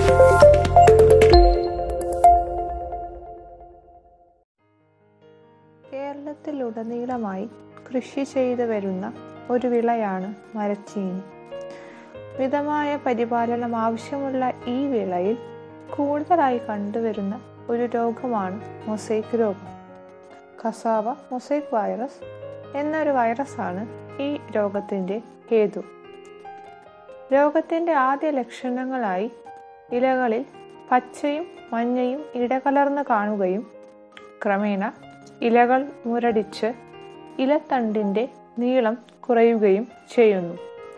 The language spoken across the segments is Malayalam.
കേരളത്തിലുടനീളമായി കൃഷി ചെയ്തു വരുന്ന ഒരു വിളയാണ് മരച്ചീനി മിതമായ പരിപാലനം ആവശ്യമുള്ള ഈ വിളയിൽ കൂടുതലായി കണ്ടുവരുന്ന ഒരു രോഗമാണ് മൊസൈക്ക് രോഗം കസാവ മൊസൈക്ക് വൈറസ് എന്നൊരു വൈറസാണ് ഈ രോഗത്തിൻ്റെ ഹേതു രോഗത്തിൻ്റെ ആദ്യ ലക്ഷണങ്ങളായി ഇലകളിൽ പച്ചയും മഞ്ഞയും ഇടകലർന്ന് കാണുകയും ക്രമേണ ഇലകൾ മുരടിച്ച് ഇലത്തണ്ടിൻ്റെ നീളം കുറയുകയും ചെയ്യുന്നു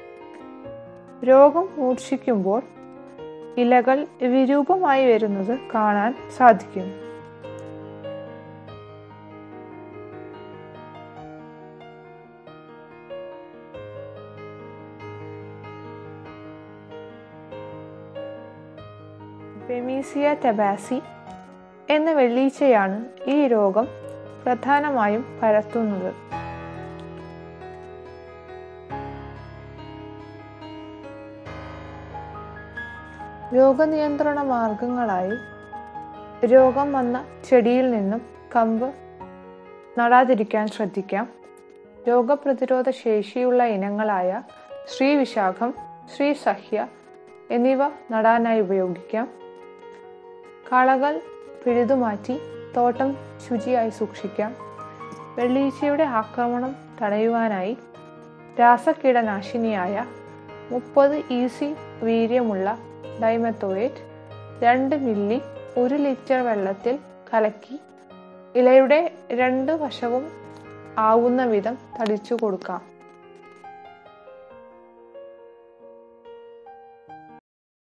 രോഗം മൂർച്ഛിക്കുമ്പോൾ ഇലകൾ വിരൂപമായി വരുന്നത് കാണാൻ സാധിക്കും ബെമീസിയ ടെബാസി എന്ന വെള്ളീച്ചയാണ് ഈ രോഗം പ്രധാനമായും പരത്തുന്നത് രോഗനിയന്ത്രണ മാർഗങ്ങളായി രോഗം വന്ന ചെടിയിൽ നിന്നും കമ്പ് നടാതിരിക്കാൻ ശ്രദ്ധിക്കാം രോഗപ്രതിരോധ ശേഷിയുള്ള ഇനങ്ങളായ ശ്രീവിശാഖം ശ്രീസഹ്യ എന്നിവ നടാനായി ഉപയോഗിക്കാം കളകൾ പിഴുതുമാറ്റി തോട്ടം ശുചിയായി സൂക്ഷിക്കാം വെള്ളീച്ചയുടെ ആക്രമണം തടയുവാനായി രാസകീടനാശിനിയായ മുപ്പത് ഈസി വീര്യമുള്ള ഡൈമെത്തോയേറ്റ് രണ്ട് മില്ലി ഒരു ലിറ്റർ വെള്ളത്തിൽ കലക്കി ഇലയുടെ രണ്ട് വശവും ആവുന്ന വിധം തളിച്ചു കൊടുക്കാം